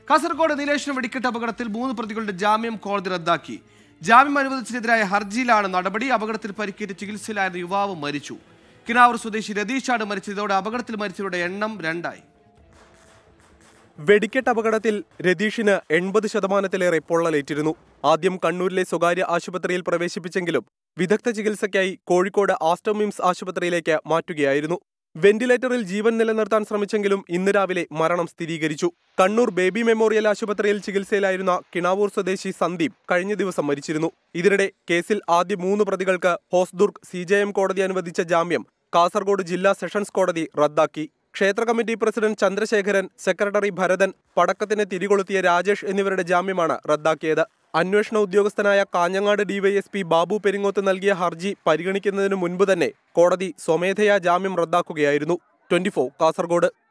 കാസർഗോഡ് നീലേശ്വരം വെടിക്കെട്ട് അപകടത്തിൽ മൂന്ന് പ്രതികളുടെ ജാമ്യം കോടതി റദ്ദാക്കി ജാമ്യം അനുവദിച്ചതിനെതിരായ ഹർജിയിലാണ് നടപടി അപകടത്തിൽ പരിക്കേറ്റ് ചികിത്സയിലായിരുന്ന യുവാവ് മരിച്ചു കിനാവൂർ സ്വദേശി രതീഷാണ് മരിച്ചത് ഇതോടെ അപകടത്തിൽ മരിച്ചവരുടെ എണ്ണം രണ്ടായി വെടിക്കെട്ട് അപകടത്തിൽ രതീഷിന് എൺപത് ശതമാനത്തിലേറെ പൊള്ളലേറ്റിരുന്നു ആദ്യം കണ്ണൂരിലെ സ്വകാര്യ ആശുപത്രിയിൽ പ്രവേശിപ്പിച്ചെങ്കിലും വിദഗ്ധ ചികിത്സയ്ക്കായി കോഴിക്കോട് ആസ്റ്റോമിംസ് ആശുപത്രിയിലേക്ക് മാറ്റുകയായിരുന്നു വെന്റിലേറ്ററിൽ ജീവൻ നിലനിർത്താൻ ശ്രമിച്ചെങ്കിലും ഇന്ന് രാവിലെ മരണം സ്ഥിരീകരിച്ചു കണ്ണൂർ ബേബി മെമ്മോറിയൽ ആശുപത്രിയിൽ ചികിത്സയിലായിരുന്ന കിണാവൂർ സ്വദേശി സന്ദീപ് കഴിഞ്ഞ ദിവസം മരിച്ചിരുന്നു ഇതിനിടെ കേസിൽ ആദ്യ മൂന്ന് പ്രതികൾക്ക് ഹോസ്ദുർഗ് സി കോടതി അനുവദിച്ച ജാമ്യം കാസർഗോഡ് ജില്ലാ സെഷൻസ് കോടതി റദ്ദാക്കി ക്ഷേത്ര committee president Chandrasekharan secretary Bharathan പടക്കത്തിന് തിരികൊളുത്തിയ രാജേഷ് എന്നിവരുടെ ജാമ്യമാണ് റദ്ദാക്കിയത് അന്വേഷണ ഉദ്യോഗസ്ഥനായ കാഞ്ഞങ്ങാട് ഡിവൈഎസ്പി ബാബു പെരിങ്ങോത്ത് നൽകിയ ഹർജി പരിഗണിക്കുന്നതിന് മുൻപ് തന്നെ കോടതി സ്വമേധയാ ജാമ്യം റദ്ദാക്കുകയായിരുന്നു ട്വന്റി കാസർഗോഡ്